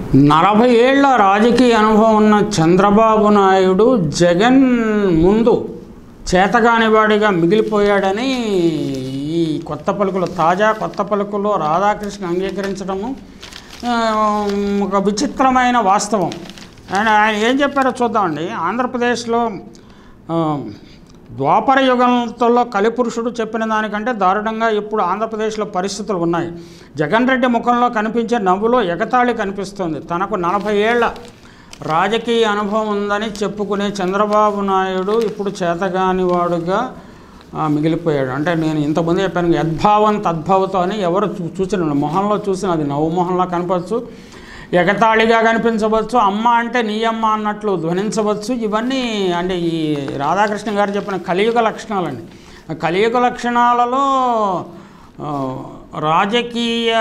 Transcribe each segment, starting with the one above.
నలభై ఏళ్ల రాజకీయ అనుభవం ఉన్న చంద్రబాబు నాయుడు జగన్ ముందు చేతగానివాడిగా మిగిలిపోయాడని ఈ కొత్త పలుకులు తాజా కొత్త పలుకులో రాధాకృష్ణ అంగీకరించడము ఆ, ఒక విచిత్రమైన వాస్తవం ఆయన ఆయన ఏం చెప్పారో చూద్దామండి ఆంధ్రప్రదేశ్లో ఆ, ద్వాపర యుగంలో కలిపురుషుడు చెప్పిన దానికంటే దారుణంగా ఇప్పుడు ఆంధ్రప్రదేశ్లో పరిస్థితులు ఉన్నాయి జగన్ రెడ్డి ముఖంలో కనిపించే నవ్వులో ఎగతాళి కనిపిస్తోంది తనకు నలభై ఏళ్ల రాజకీయ అనుభవం ఉందని చెప్పుకునే చంద్రబాబు నాయుడు ఇప్పుడు చేతగాని వాడుగా ఆ, మిగిలిపోయాడు అంటే నేను ఇంతకుముందు చెప్పాను యద్భావం తద్భావతో అని ఎవరు చూ- చూసిన మొహంలో చూసిన అది నవ్వు మొహంలా కనపచ్చు ఎగతాళిగా కనిపించవచ్చు అమ్మ అంటే నీ అమ్మ అన్నట్లు ధ్వనించవచ్చు ఇవన్నీ అంటే ఈ రాధాకృష్ణ గారు చెప్పిన కలియుగ లక్షణాలండి ఆ కలియుగ లక్షణాలలో ఆ, రాజకీయ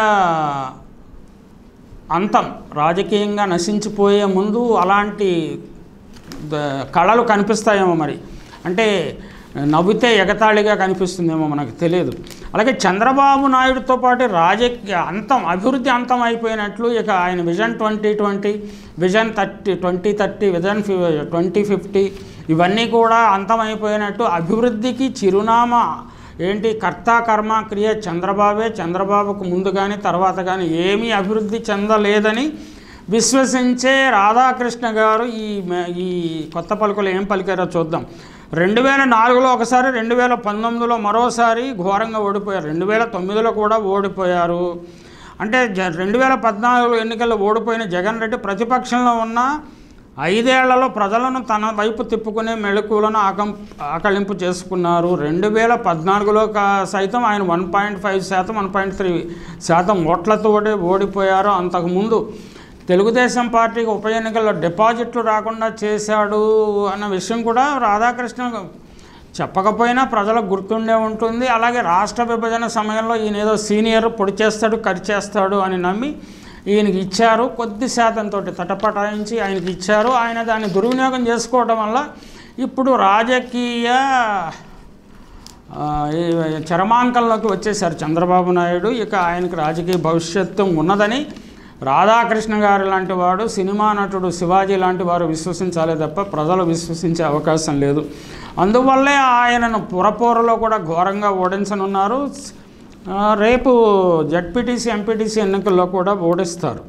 అంతం రాజకీయంగా నశించిపోయే ముందు అలాంటి ద- కళలు కనిపిస్తాయేమో మరి అంటే నవ్వితే ఎగతాళిగా కనిపిస్తుందేమో మనకు తెలియదు అలాగే చంద్రబాబు నాయుడుతో పాటు రాజకీయ అంతం అభివృద్ధి అంతం అయిపోయినట్లు ఇక ఆయన vision twenty twenty vision thirty twenty thirty vision twenty fifty ఇవన్నీ కూడా అంతం అయిపోయినట్టు అభివృద్ధికి చిరునామా ఏంటి కర్త కర్మ క్రియ చంద్రబాబే చంద్రబాబుకు ముందు కానీ తర్వాత కానీ ఏమీ అభివృద్ధి చెందలేదని విశ్వసించే రాధాకృష్ణ గారు ఈ మే- ఈ కొత్త పలుకులు ఏం పలికారో చూద్దాం రెండు వేల నాలుగులో ఒకసారి రెండు వేల పంతొమ్మిదిలో మరోసారి ఘోరంగా ఓడిపోయారు రెండు వేల తొమ్మిదిలో కూడా ఓడిపోయారు అంటే జ రెండు వేల పద్నాలుగు ఎన్నికల్లో ఓడిపోయిన జగన్ రెడ్డి ప్రతిపక్షంలో ఉన్న ఐదేళ్లలో ప్రజలను తన వైపు తిప్పుకునే మెళకువలను ఆకం ఆకలింపు చేసుకున్నారు రెండు వేల పద్నాలుగులో కా సైతం ఆయన వన్ పాయింట్ ఫైవ్ శాతం వన్ పాయింట్ త్రీ శాతం ఓట్లతోటే ఓడిపోయారు అంతకుముందు తెలుగుదేశం పార్టీకి ఉప ఎన్నికల్లో డిపాజిట్లు రాకుండా చేశాడు అన్న విషయం కూడా రాధాకృష్ణ చెప్పకపోయినా ప్రజలకు గుర్తుండే ఉంటుంది అలాగే రాష్ట్ర విభజన సమయంలో ఈయన ఏదో సీనియర్ పొడి చేస్తాడు కరి చేస్తాడు అని నమ్మి ఈయనకి ఇచ్చారు కొద్ది శాతంతో తటపటాయించి ఆయనకి ఇచ్చారు ఆయన దాన్ని దుర్వినియోగం చేసుకోవడం వల్ల ఇప్పుడు రాజకీయ ఆ, ఈ చరమాంకంలోకి వచ్చేసారు చంద్రబాబు నాయుడు ఇక ఆయనకి రాజకీయ భవిష్యత్తు ఉన్నదని రాధాకృష్ణ గారు లాంటి వాడు సినిమా నటుడు శివాజీ లాంటి వారు విశ్వసించాలే తప్ప ప్రజలు విశ్వసించే అవకాశం లేదు అందువల్లే ఆయనను పురపోరలో కూడా ఘోరంగా ఓడించనున్నారు ఆ, రేపు జడ్పీటీసీ ఎంపీటీసీ ఎన్నికల్లో కూడా ఓడిస్తారు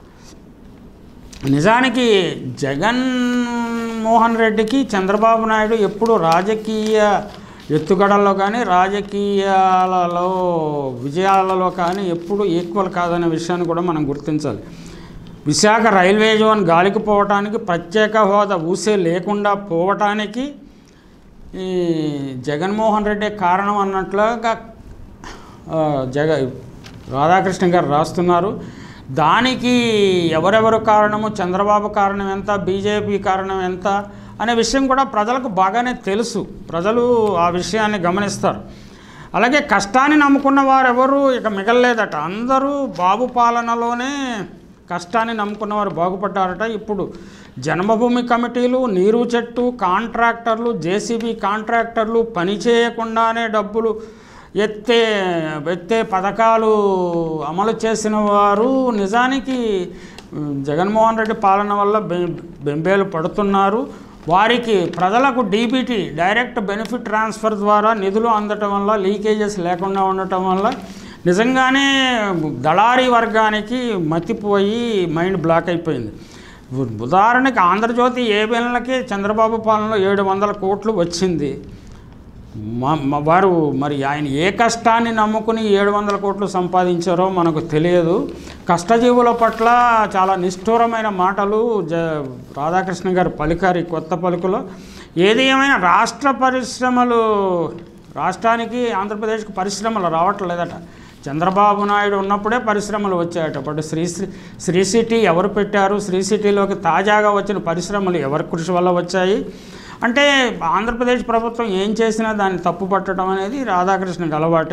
నిజానికి జగన్ మోహన్ రెడ్డికి చంద్రబాబు నాయుడు ఎప్పుడు రాజకీయ ఎత్తుగడల్లో కానీ రాజకీయాలలో విజయాలలో కానీ ఎప్పుడు ఈక్వల్ కాదనే విషయాన్ని కూడా మనం గుర్తించాలి విశాఖ రైల్వే జోన్ గాలికి పోవటానికి ప్రత్యేక హోదా ఊసే లేకుండా పోవటానికి ఈ జగన్మోహన్ రెడ్డి కారణం అన్నట్లుగా ఆ, జగ రాధాకృష్ణ గారు రాస్తున్నారు దానికి ఎవరెవరు కారణము చంద్రబాబు కారణం ఎంత బీజేపీ కారణం ఎంత అనే విషయం కూడా ప్రజలకు బాగానే తెలుసు ప్రజలు ఆ విషయాన్ని గమనిస్తారు అలాగే కష్టాన్ని నమ్ముకున్న వారెవరు ఇక మిగలలేదట అందరూ బాబు పాలనలోనే కష్టాన్ని నమ్ముకున్నవారు బాగుపడ్డారట ఇప్పుడు జన్మభూమి కమిటీలు నీరు చెట్టు కాంట్రాక్టర్లు జేసీబీ కాంట్రాక్టర్లు పని చేయకుండానే డబ్బులు ఎత్తే ఎత్తే పథకాలు అమలు చేసిన వారు నిజానికి ఉమ్, జగన్మోహన్ రెడ్డి పాలన వల్ల బె- బెంబేలు పడుతున్నారు వారికి ప్రజలకు డీబీటీ డైరెక్ట్ బెనిఫిట్ ట్రాన్స్ఫర్ ద్వారా నిధులు అందటం వల్ల లీకేజెస్ లేకుండా ఉండటం వల్ల నిజంగానే దళారీ వర్గానికి మతిపోయి మైండ్ బ్లాక్ అయిపోయింది ఉ- ఉదాహరణకి ఆంధ్రజ్యోతి ఏబిఎన్లకి చంద్రబాబు పాలనలో ఏడు వందల కోట్లు వచ్చింది మ- మ- వారు మరి ఆయన ఏ కష్టాన్ని నమ్ముకుని ఏడు వందల కోట్లు సంపాదించారో మనకు తెలియదు కష్టజీవుల పట్ల చాలా నిష్ఠూరమైన మాటలు జ రాధాకృష్ణ గారు పలికారు ఈ కొత్త పలుకులో ఏది ఏమైనా రాష్ట్ర పరిశ్రమలు రాష్ట్రానికి ఆంధ్రప్రదేశ్కి పరిశ్రమలు రావట్లేదట చంద్రబాబు నాయుడు ఉన్నప్పుడే పరిశ్రమలు వచ్చాయట అప్పుడు శ్రీ శ్రీ- శ్రీ సిటీ ఎవరు పెట్టారు శ్రీ సిటీలోకి తాజాగా వచ్చిన పరిశ్రమలు ఎవరి కృషి వల్ల వచ్చాయి అంటే ఆంధ్రప్రదేశ్ ప్రభుత్వం ఏం చేసినా దాన్ని తప్పు పట్టడం అనేది రాధాకృష్ణకి అలవాటే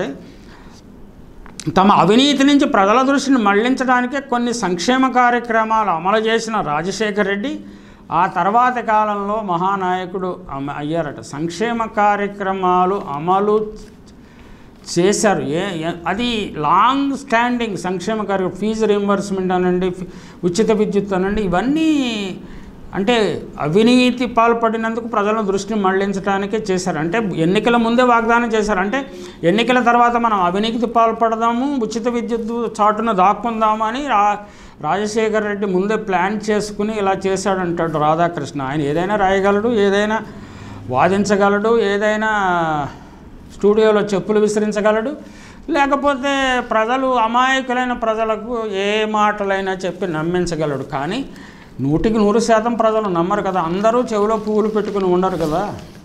తమ అవినీతి నుంచి ప్రజల దృష్టిని మళ్లించడానికే కొన్ని సంక్షేమ కార్యక్రమాలు అమలు చేసిన రాజశేఖర్ రెడ్డి ఆ తర్వాతి కాలంలో మహానాయకుడు అమ- అయ్యారట సంక్షేమ కార్యక్రమాలు అమలు చేశారు ఏ ఏ- అది లాంగ్ స్టాండింగ్ సంక్షేమ కార్య ఫీజు రీంబర్స్మెంట్ అనండి ఫి- ఉచిత విద్యుత్ అనండి ఇవన్నీ అంటే అవినీతి పాల్పడినందుకు ప్రజల దృష్టిని మళ్లించడానికే చేశారు అంటే ఎన్నికల ముందే వాగ్దానం చేశారు అంటే ఎన్నికల తర్వాత మనం అవినీతికి పాల్పడదాము ఉచిత విద్యుత్ చాటున దాక్కుందాము అని రా రాజశేఖర రెడ్డి ముందే ప్లాన్ చేసుకుని ఇలా చేశాడంటాడు రాధాకృష్ణ ఆయన ఏదైనా రాయగలడు ఏదైనా వాదించగలడు ఏదైనా స్టూడియోలో చెప్పులు విసిరించగలడు లేకపోతే ప్రజలు అమాయకులైన ప్రజలకు ఏ మాటలైనా చెప్పి నమ్మించగలడు కానీ నూటికి నూరు శాతం ప్రజలు నమ్మరు కదా అందరూ చెవిలో పువ్వులు పెట్టుకుని ఉండరు కదా